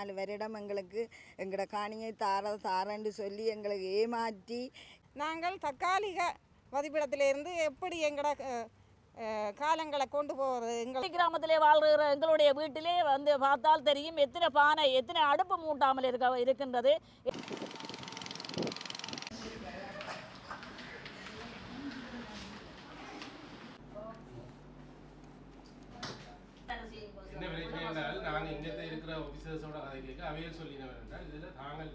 நாலு வருடம் எங்களுக்கு எங்களோட காணியை தார தாரன்னு சொல்லி எங்களுக்கு ஏமாற்றி நாங்கள் தற்காலிக வதிப்பிடத்திலிருந்து எப்படி எங்களோட அஹ், அஹ், காலங்களை கொண்டு போகிறது எங்கள் கிராமத்திலே வாழ்கிற எங்களுடைய வீட்டிலே வந்து பார்த்தால் தெரியும் எத்தனை பானை எத்தனை அடுப்பு மூட்டாமல் இருக்க இருக்கின்றது என்ன பிரச்சனை என்றால் நாங்கள் இங்கே இருக்கிற ஆஃபீஸர்ஸோட கதை கேட்க அவையில் சொல்லினவர் என்றால் இதில் தாங்கள்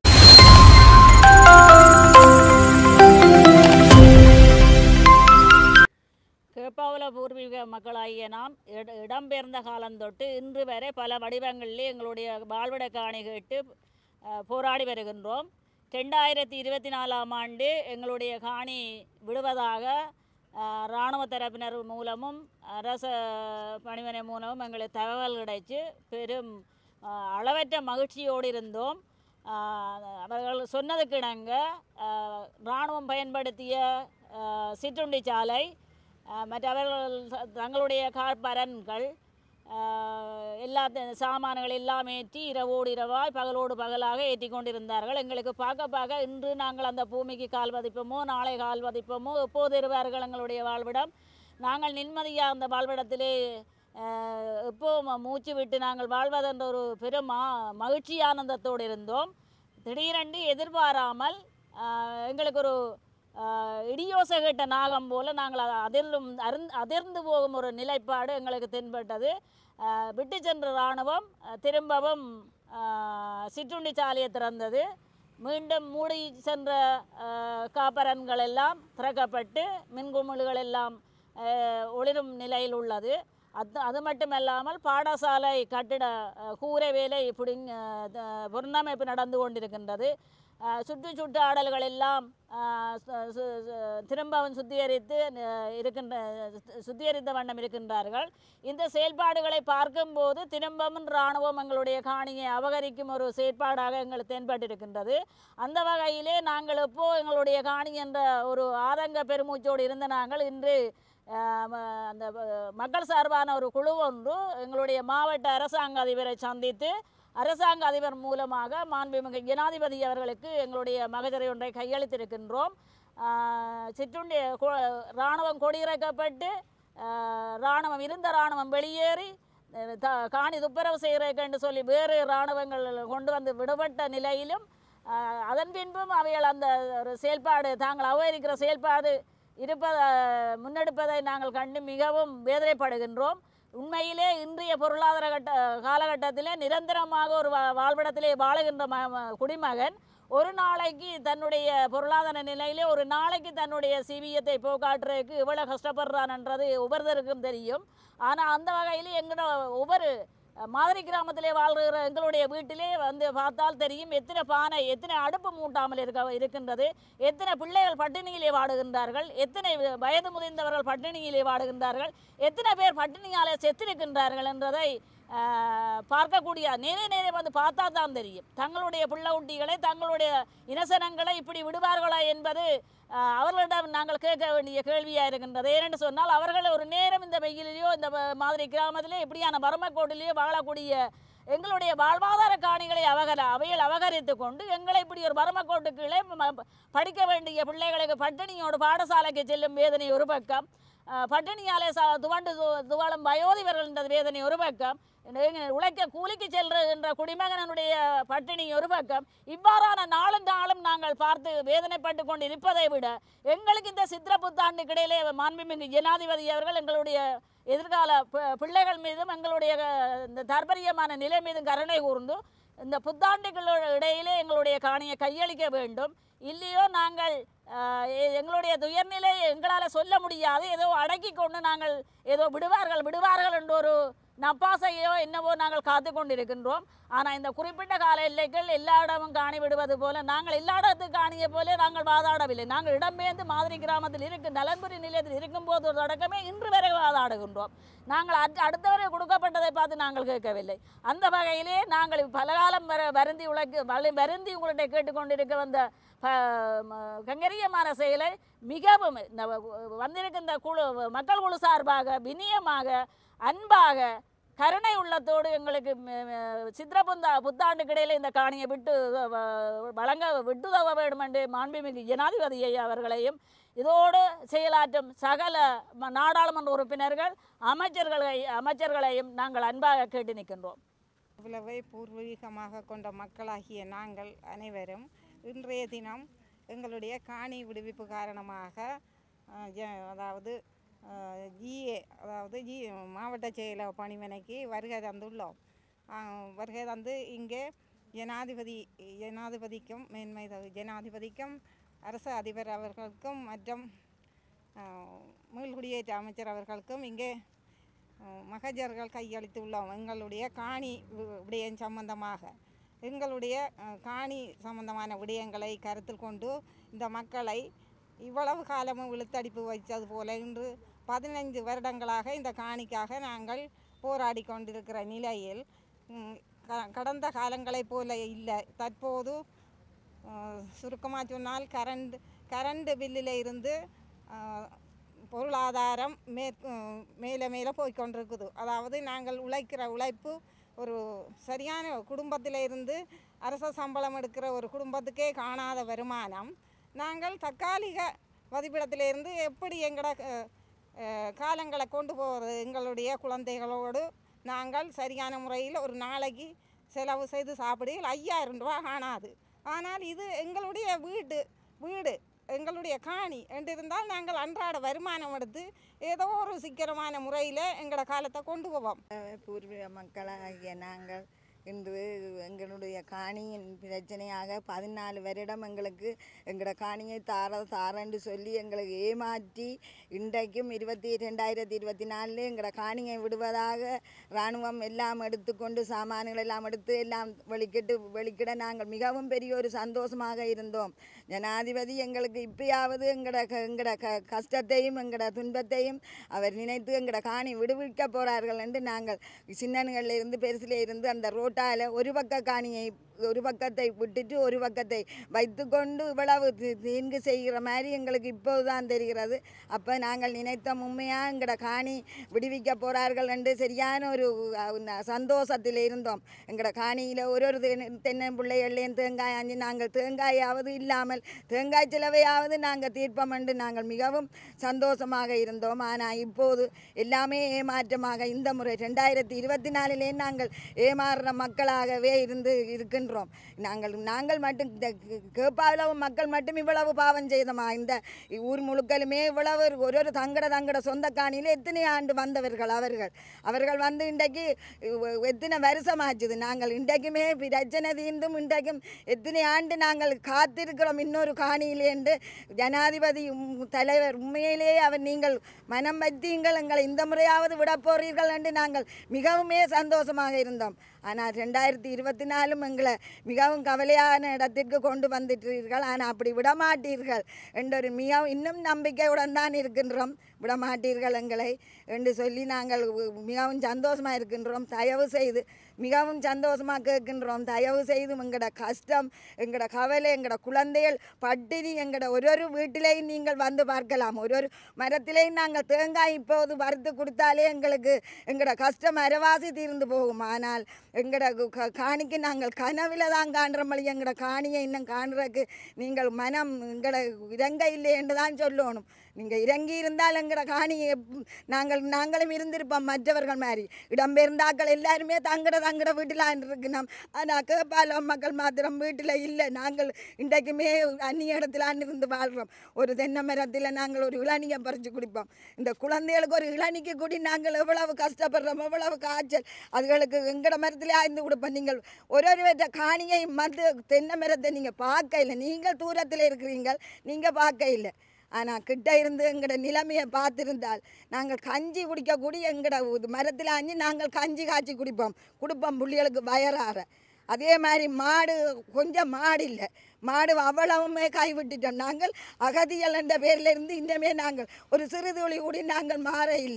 கேப்பாவல பூர்வீக மக்களாகிய நாம் இட- இடம்பெயர்ந்த காலம் தொட்டு இன்று வரை பல வடிவங்களிலே எங்களுடைய வாழ்விட காணி கேட்டு அஹ், போராடி வருகின்றோம் ரெண்டாயிரத்தி இருபத்தி நாலாம் ஆண்டு எங்களுடைய காணி விடுவதாக அஹ், இராணுவ தரப்பினர் மூலமும் அரச பணிமனை மூலமும் எங்களுக்கு தகவல் கிடைச்சு பெரும் அஹ், அளவற்ற மகிழ்ச்சியோடு இருந்தோம் அஹ், அவர்கள் சொன்னதுக்கிணங்க அஹ், இராணுவம் பயன்படுத்திய அஹ், சிற்றுண்டி சாலை அஹ் மற்றவர்கள் த- தங்களுடைய காழ்பரன்கள் அஹ், எல்லா த- சாமான்கள் எல்லாம் ஏற்றி இரவோடு இரவாய் பகலோடு பகலாக ஏற்றி கொண்டிருந்தார்கள் எங்களுக்கு பார்க்க பார்க்க இன்று நாங்கள் அந்த பூமிக்கு கால் பதிப்போமோ நாளை கால் பதிப்போமோ எப்போது இருவார்கள் எங்களுடைய வாழ்விடம் நாங்கள் நிம்மதியாக அந்த வாழ்விடத்திலே அஹ், எப்போ ம- மூச்சு விட்டு நாங்கள் வாழ்வதென்ற ஒரு பெரும் மா- மகிழ்ச்சி ஆனந்தத்தோடு இருந்தோம் திடீரென்று எதிர்பாராமல் அஹ், எங்களுக்கு ஒரு ஆஹ் இடியோசை கேட்ட நாகம் போல நாங்கள் அ- அதிர்ந்தும் அருந் அதிர்ந்து போகும் ஒரு நிலைப்பாடு எங்களுக்கு தென்பட்டது ஆஹ் விட்டு சென்ற இராணுவம் அஹ் திரும்பவும் ஆஹ் சிற்றுண்டி சாலையை திறந்தது மீண்டும் மூடி சென்ற ஆஹ் காப்பரன்கள் எல்லாம் திறக்கப்பட்டு மின்குமிழ்கள் எல்லாம் ஆஹ் ஒளிரும் நிலையில் உள்ளது அது அது மட்டுமல்லாமல் பாடசாலை கட்டிட ஆஹ் கூரை வேலை பிடிங் புறநமைப்பு நடந்து கொண்டிருக்கின்றது ஆஹ் சுற்று சுற்றாடல்கள் எல்லாம் ஆஹ் சு- சு- சு- திரும்பவும் சுத்திகரித்து ஆஹ் இருக்கின்ற சு- சுத்திகரித்த வண்ணம் இருக்கின்றார்கள் இந்த செயல்பாடுகளை பார்க்கும்போது திரும்பவும் இராணுவம் எங்களுடைய காணியை அபகரிக்கும் ஒரு செயற்பாடாக எங்களுக்கு தென்பட்டிருக்கின்றது அந்த வகையிலே நாங்கள் எப்போ எங்களுடைய காணி என்ற ஒரு ஆதங்க பெருமூச்சோடு இருந்த நாங்கள் இன்று ஆஹ் ம- அந்த வ- மக்கள் சார்பான ஒரு குழு ஒன்று எங்களுடைய மாவட்ட அரசாங்க அதிபரை சந்தித்து அரசாங்க அதிபர் மூலமாக மாண்புமிகு ஜனாதிபதி அவர்களுக்கு எங்களுடைய மகஜரை ஒன்றை கையளித்திருக்கின்றோம் ஆஹ் சிற்றுண்டி கொ- இராணுவம் கொடியிறக்கப்பட்டு ஆஹ் இராணுவம் இருந்த இராணுவம் வெளியேறி அஹ் த காணி துப்புரவு செய்கிறேன்னு சொல்லி வேறு இராணுவங்கள் கொண்டு வந்து விடுபட்ட நிலையிலும் ஆஹ் அதன் பின்பும் அவைகள் அந்த ஒரு செயல்பாடு தாங்கள் அவகரிக்கிற செயல்பாடு இருப்பதை முன்னெடுப்பதை நாங்கள் கண்டு மிகவும் வேதனைப்படுகின்றோம் உண்மையிலே இன்றைய பொருளாதார கட்ட காலகட்டத்திலே நிரந்தரமாக ஒரு வா- வாழ்விடத்திலே வாழுகின்ற ம ம- குடிமகன் ஒரு நாளைக்கு தன்னுடைய பொருளாதார நிலையிலே ஒரு நாளைக்கு தன்னுடைய சிவியத்தை போக்காட்டுறதுக்கு எவ்வளோ கஷ்டப்படுறான்ன்றது ஒவ்வொருத்தருக்கும் தெரியும் ஆனால் அந்த வகையில் எங்களோட ஒவ்வொரு அஹ், மாதிரி கிராமத்திலே வாழ்கிற எங்களுடைய வீட்டிலே வந்து பார்த்தால் தெரியும் எத்தனை பானை எத்தனை அடுப்பு மூட்டாமல் இருக்க இருக்கின்றது எத்தனை பிள்ளைகள் பட்டினியிலே வாடுகின்றார்கள் எத்தனை வ- வயது முதிர்ந்தவர்கள் பட்டினியிலே வாடுகின்றார்கள் எத்தனை பேர் பட்டினியாலே செத்திருக்கின்றார்கள் என்றதை ஆஹ், பார்க்கக்கூடிய நேரே நேரே வந்து பார்த்தா தான் தெரியும் தங்களுடைய பிள்ளை குட்டிகளை தங்களுடைய இனசனங்களை இப்படி விடுவார்களா என்பது ஆஹ், அவர்களிடம் நாங்கள் கேட்க வேண்டிய கேள்வியாக இருக்கின்றது ஏனென்று சொன்னால் அவர்கள் ஒரு நேரம் இந்த வெயிலிலேயோ இந்த வ- மாதிரி கிராமத்திலே இப்படியான வறுமைக்கோட்டிலேயோ வாழக்கூடிய எங்களுடைய வாழ்வாதார காணிகளை அவகர அவையில் அபகரித்து கொண்டு எங்களை இப்படி ஒரு வறுமைக்கோட்டு கீழே ம- படிக்க வேண்டிய பிள்ளைகளுக்கு பட்டினியோடு பாடசாலைக்கு செல்லும் வேதனை ஒரு பக்கம் அஹ், பட்டினியாலே ச துவண்டு து- துவாளும் வயோதிபர்கள் என்ற வேதனை ஒரு பக்கம் எங்க உழைக்க கூலிக்கு செல்கின்ற குடிமகனுடைய பட்டினி ஒரு பக்கம் இவ்வாறான நாளும் நாளும் நாங்கள் பார்த்து வேதனைப்பட்டு கொண்டு இருப்பதை விட எங்களுக்கு இந்த சித்திர புத்தாண்டுக்கு இடையிலே மாண்புமிகு ஜனாதிபதி அவர்கள் எங்களுடைய எதிர்கால பி- பிள்ளைகள் மீதும் எங்களுடைய அஹ், இந்த தர்பரியமான நிலை மீதும் கருணை கூர்ந்து இந்த புத்தாண்டுகளோட இடையிலே எங்களுடைய காணியை கையளிக்க வேண்டும் இல்லையோ நாங்கள் ஆஹ், எ- எங்களுடைய துயர்நிலை எங்களால் சொல்ல முடியாது ஏதோ அடக்கி கொண்டு நாங்கள் ஏதோ விடுவார்கள் விடுவார்கள் என்ற ஒரு நப்பாசையோ என்னவோ நாங்கள் காத்து கொண்டிருக்கின்றோம் ஆனால் இந்த குறிப்பிட்ட கால எல்லைகள் எல்லா இடமும் காணி விடுவது போல நாங்கள் எல்லா இடத்துக்கு காணியை போல நாங்கள் வாதாடவில்லை நாங்கள் இடம்பெயர்ந்து மாதிரி கிராமத்தில் இருக்கு நலன்புரி நிலையத்தில் இருக்கும்போது ஒரு தொடக்கமே இன்று வரை வாதாடுகின்றோம் நாங்கள் அட்- அடுத்தவரை கொடுக்கப்பட்டதை பார்த்து நாங்கள் கேட்கவில்லை அந்த வகையிலே நாங்கள் பலகாலம் வர வருந்தி உழைக்க வலி- வருந்தி உங்கள்கிட்ட கேட்டுக்கொண்டிருக்க வந்த ப- ம- கங்கரியமான செயலை மிகவும் இந்த வ- வந்திருக்கின்ற குழு மக்கள் குழு சார்பாக வினியமாக அன்பாக கருணை உள்ளத்தோடு எங்களுக்கு ம- ம- சித்திர புத்தா புத்தாண்டுக்கு இடையில இந்த காணியை விட்டு வ- வழங்க விட்டுதவ வேண்டும் என்று மாண்புமிகு ஜனாதிபதி ஐயா அவர்களையும் இதோடு செயலாற்றும் சகல ம- நாடாளுமன்ற உறுப்பினர்கள் அமைச்சர்களை அமைச்சர்களையும் நாங்கள் அன்பாக கேட்டு நிற்கின்றோம் இவ்வளவை பூர்வீகமாக கொண்ட மக்களாகிய நாங்கள் அனைவரும் இன்றைய தினம் எங்களுடைய காணி விடுவிப்பு காரணமாக அஹ், ஜ- அதாவது ஜிஏ அதாவது ஜி மாவட்ட செயலக பணிமனைக்கு வருகை தந்துள்ளோம் அஹ், வருகை தந்து இங்கே ஜனாதிபதி ஜனாதிபதிக்கும் மேன்மை தகு- ஜனாதிபதிக்கும் அரசு அதிபர் அவர்களுக்கும் மற்றும் அஹ், மீள்குடியேற்ற அமைச்சர் அவர்களுக்கும் இங்கே அஹ், மகஜர்கள் கையளித்துள்ளோம் எங்களுடைய காணி வி- விடயம் சம்பந்தமாக எங்களுடைய அஹ், காணி சம்பந்தமான விடயங்களை கருத்தில் கொண்டு இந்த மக்களை இவ்வளவு காலமும் இழுத்தடிப்பு வைத்தது போல இன்று பதினைந்து வருடங்களாக இந்த காணிக்காக நாங்கள் போராடி கொண்டிருக்கிற நிலையில் ம், க- கடந்த காலங்களைப் போல இல்லை தற்போது சுருக்கமாக சொன்னால் கரண்ட் கரண்ட் பில்லில் இருந்து அஹ், பொருளாதாரம் மேற்கு மேலே மேலே போய் கொண்டிருக்குது அதாவது நாங்கள் உழைக்கிற உழைப்பு ஒரு சரியான குடும்பத்தில் இருந்து அரச சம்பளம் எடுக்கிற ஒரு குடும்பத்துக்கே காணாத வருமானம் நாங்கள் தற்காலிக வதிப்பிடத்திலிருந்து எப்படி எங்களோட அஹ், அஹ், காலங்களை கொண்டு போகிறது எங்களுடைய குழந்தைகளோடு நாங்கள் சரியான முறையில் ஒரு நாளைக்கு செலவு செய்து சாப்பிடையில் ஐயாயிரம் ரூபா காணாது ஆனால் இது எங்களுடைய வீடு வீடு எங்களுடைய காணி என்றிருந்தால் நாங்கள் அன்றாட வருமானம் எடுத்து ஏதோ ஒரு சிக்கனமான முறையில் எங்களோட காலத்தை கொண்டு போவோம் பூர்வீக மக்களாகிய நாங்கள் இன்று எங்களுடைய காணியின் பிரச்சனையாக பதினாலு வருடம் எங்களுக்கு எங்களோட காணியை தார தாரன்னு சொல்லி எங்களுக்கு ஏமாற்றி இன்றைக்கும் இருபத்தி ரெண்டாயிரத்தி இருபத்தி நாலில் எங்களோட காணியை விடுவதாக இராணுவம் எல்லாம் எடுத்துக்கொண்டு சாமான்கள் எல்லாம் எடுத்து எல்லாம் வெளிக்கிட்டு வெளிக்கிட நாங்கள் மிகவும் பெரிய ஒரு சந்தோஷமாக இருந்தோம் ஜனாதிபதி எங்களுக்கு இப்பயாவது எங்களோட க- எங்களோட க கஷ்டத்தையும் எங்களோட துன்பத்தையும் அவர் நினைத்து எங்களோட காணி விடுவிக்க போகிறார்கள் என்று நாங்கள் சின்னன்களில் இருந்து பெருசில் இருந்து அந்த ரோட்டால் ஒரு பக்க காணியை ஒரு பக்கத்தை விட்டுட்டு ஒரு பக்கத்தை வைத்துக்கொண்டு இவ்வளவு தி- தீங்கு செய்கிற மாதிரி எங்களுக்கு இப்போதுதான் தெரிகிறது அப்போ நாங்கள் நினைத்த உண்மையாக எங்களோட காணி விடுவிக்க போகிறார்கள் என்று சரியான ஒரு அஹ், ந- சந்தோஷத்தில் இருந்தோம் எங்களோட காணியில் ஒரு ஒரு தென்னை- தென்னம்பிள்ளைகள்லேயும் தேங்காய் ஆஞ்சு நாங்கள் தேங்காயாவது இல்லாமல் தேங்காய் சிலவையாவது நாங்கள் தீர்ப்பம் என்று நாங்கள் மிகவும் சந்தோஷமாக இருந்தோம் ஆனால் இப்போது எல்லாமே ஏமாற்றமாக இந்த முறை ரெண்டாயிரத்தி இருபத்தி நாலிலே நாங்கள் ஏமாறுற மக்களாகவே இருந்து இருக்கின்றோம் நாங்கள் நாங்கள் மட்டும் இந்த கேப்பாவில் மக்கள் மட்டும் இவ்வளவு பாவம் செய்தோமா இந்த ஊர் முழுக்கலுமே இவ்வளவு ஒரு ஒரு தங்கட தங்கட சொந்த காணியில் எத்தனை ஆண்டு வந்தவர்கள் அவர்கள் அவர்கள் வந்து இன்றைக்கு எ- எத்தனை வருஷம் ஆச்சுது நாங்கள் இன்றைக்குமே பிரச்சனை தீர்ந்தும் இன்றைக்கும் எத்தனை ஆண்டு நாங்கள் காத்திருக்கிறோம் இன்னொரு காணியிலே என்று ஜனாதிபதி உம் தலைவர் உண்மையிலேயே அவர் நீங்கள் மனம் வைத்தீங்கள் எங்களை இந்த முறையாவது விட போறீர்கள் என்று நாங்கள் மிகவுமே சந்தோஷமாக இருந்தோம் ஆனால் ரெண்டாயிரத்தி இருபத்தி நாலும் எங்களை மிகவும் கவலையான இடத்திற்கு கொண்டு வந்துட்டீர்கள் ஆனால் அப்படி விடமாட்டீர்கள் என்றொரு மிகவும் இன்னும் நம்பிக்கையுடன் தான் இருக்கின்றோம் விடமாட்டீர்கள் எங்களை என்று சொல்லி நாங்கள் உ- மிகவும் சந்தோஷமாக இருக்கின்றோம் தயவு செய்து மிகவும் சந்தோஷமாக கேட்கின்றோம் தயவு செய்து எங்களோட கஷ்டம் எங்களோட கவலை எங்களோட குழந்தைகள் பட்டினி எங்களோட ஒரு ஒரு வீட்டிலேயும் நீங்கள் வந்து பார்க்கலாம் ஒரு ஒரு மரத்திலேயும் நாங்கள் தேங்காய் இப்போது வறுத்து கொடுத்தாலே எங்களுக்கு எங்களோட கஷ்டம் அரைவாசி தீர்ந்து போகும் ஆனால் எங்களோட கு- க- காணிக்கு நாங்கள் கனவில் தான் காண்ற மொழி எங்களோட காணியை இன்னும் காண்றதுக்கு நீங்கள் மனம் எங்களோட இறங்க இல்லை என்று தான் சொல்லணும் நீங்கள் இறங்கி இருந்தால் எங்களோட காணியை எப்- நாங்கள் நாங்களும் இருந்திருப்போம் மற்றவர்கள் மாதிரி இடம்பெயர்ந்தாக்கள் எல்லாருமே தங்கட தங்கட வீட்டில் இருக்கணும் ஆனால் கேப்பாலம் மக்கள் மாத்திரம் வீட்டில் இல்லை நாங்கள் இன்றைக்குமே அந்நிய இடத்துல இருந்து வாழ்கிறோம் ஒரு தென்னை மரத்தில் நாங்கள் ஒரு இளநியை பறித்து குடிப்போம் இந்த குழந்தைகளுக்கு ஒரு இளநிக்கு கூடி நாங்கள் எவ்வளவு கஷ்டப்படுறோம் எவ்வளவு காய்ச்சல் அதுகளுக்கு எங்கட மரத்திலே ஆய்ந்து கொடுப்போம் நீங்கள் ஒரு ஒருவற்ற காணியை மருந்து தென்னை மரத்தை நீங்கள் பார்க்க இல்லை நீங்கள் தூரத்தில் இருக்கிறீங்கள் நீங்கள் பார்க்க இல்லை ஆனால் கிட்ட இருந்து எங்களோட நிலைமையை பார்த்திருந்தால் நாங்கள் கஞ்சி குடிக்கக்கூடிய எங்களோட மரத்தில் ஆஞ்சு நாங்கள் கஞ்சி காய்ச்சி குடிப்போம் கொடுப்போம் புள்ளிகளுக்கு வயறாற அதே மாதிரி மாடு கொஞ்சம் மாடு இல்லை மாடு அவ்வளவுமே கைவிட்டுட்டோம் நாங்கள் அகதிகள் என்ற பேரில் இருந்து இன்னமே நாங்கள் ஒரு சிறு துளி கூடி நாங்கள் மாற இல்லை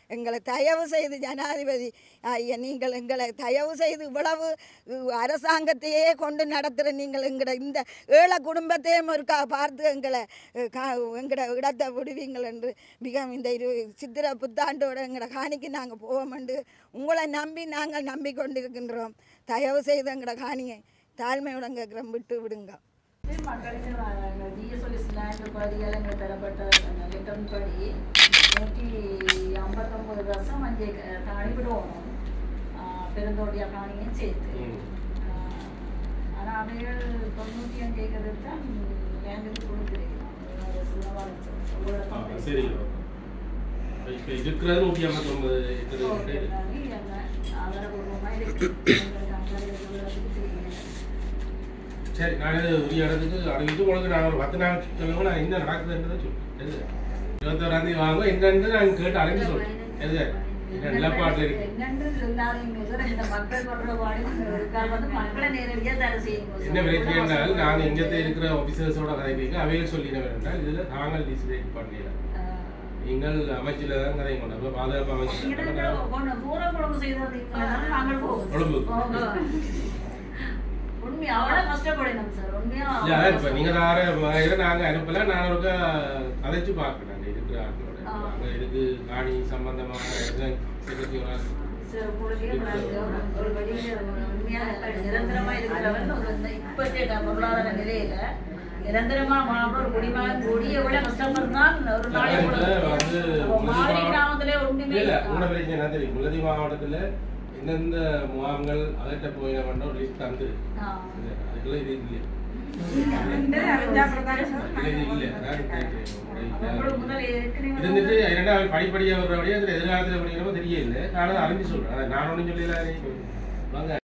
எங்களை தயவு செய்து ஜனாதிபதி ஐயா நீங்கள் எங்களை தயவு செய்து இவ்வளவு உ, அரசாங்கத்தையே கொண்டு நடத்துகிற நீங்கள் எங்களோட இந்த ஏழை குடும்பத்தையும் இருக்கா பார்த்து எங்களை அஹ், கா எங்களோட இடத்தை விடுவீங்கள் என்று மிக இந்த இரு சித்திர புத்தாண்டோட எங்களோட காணிக்கு நாங்கள் போவோமென்று உங்களை நம்பி நாங்கள் நம்பிக்கொண்டிருக்கின்றோம் தயவு செய்து எங்களோட காணியை தாழ்மையுடன் கேட்குறோம் விட்டு விடுங்க மக்களுக்கு ஜிஎஸ்ஒலி ஸ்லாண்ட் பகுதிகள் எங்களுக்கு தரப்பட்ட லெட்டர்படி நூற்றி ஐம்பத்தொம்பது வருஷம் அஞ்சு காணி விடுவோம் பெருந்தோட்டிய காணியும் சேர்த்து ம். ஆனால் அவைகள் தொண்ணூற்றி அஞ்சு ஏக்கருக்கு தான் லேண்டுக்கு கொடுத்துருக்கோம் ஆ, சரி இப்போ இருக்கிறது நூற்றி ஐம்பத்தொம்பது ஏக்கர் இருக்கு. ஆதரபூர்வமாக இருக்கு எங்களுக்கு அங்கே இருக்கிறதுக்கு தெரியல சரி நான் இது உரிய இடத்துக்கு அறிவித்து உங்களுக்கு நான் ஒரு பத்து நாள் சொல்லுங்க நான் என்ன நடக்குதுன்றதை சொல்லுங்கள் இருபத்தோராம் தேதி வாங்க என்னன்னு நான் கேட்டு அறிஞ்சு சொல்றேன் எது என்ன நிலப்பாட்டில் இருக்கு என்னன்னு சொல்லாதீங்க சார் இந்த மக்கள் படுற பாடு இருக்கால் வந்து மக்களை நேரடியா தடை செய்யும் என்ன பிரச்சனை என்றால் நான் இங்கத்தை இருக்கிற ஆஃபீஸர்ஸோட கதை கேட்க அவையில் சொல்லினவர் என்றால் இதில் தாங்கள் டிசைட் பண்ணல நீங்கள் அமைச்சில் தான் கதை கொண்டு அப்போ பாதுகாப்பு அமைச்சர் பூரக்குழம்பு செய்தது நாங்கள் போவோம் கொழும்பு உண்மையா அவ்வளவு கஷ்டப்படணும் சார் உண்மையா இல்ல அதான் இப்ப நீங்க தார வகையில நாங்க அனுப்பல நான் ஒரு கதைச்சு பார்க்கணும் அங்க இருக்கிற ஆட்களோட ஆ. அங்க இதுக்கு காணி சம்பந்தமான எல்லாம் security ஒரு ஆள். சார் உங்களுக்கே ஒரு- ஒரு வழியில உண்மையா நிரந்தரமா இருக்கிறவன் ஒரு இந்த இப்பத்திய பொருளாதார நிலையில நிரந்தரமா மாணவர் ஒரு குடிமகன் கூடி எவ்வளவு கஷ்டப்படுறான் ஒரு அதான் இப்ப வந்து நாளைக்கு மாவடி கிராமத்திலே ஒன்றுமே இல்ல உங்களோட பிரச்சனை என்ன தெரியும் முல்லதி மாவட்டத்துல எந்தெந்த முகாம்கள் அதட்ட போயினவன்ற ஒரு லிஸ்ட் தந்து ஆ. அதுக்குள்ள இது இல்லையா வந்து அறிஞ்சா அப்படித்தானே சார் இல்ல இது இல்ல அதான் கேட்கிறேன். உங்களுக்கு முதல்ல ஏற்கனவே இருந்துட்டு இரண்டாவது படிப்படியாக வர்றபடியே அதில் எதிர்காலத்தில் படிக்கிறப்ப தெரியல நான் அதை அறிஞ்சு சொல்றேன் அதை நான் ஒன்றும் சொல்லல வாங்க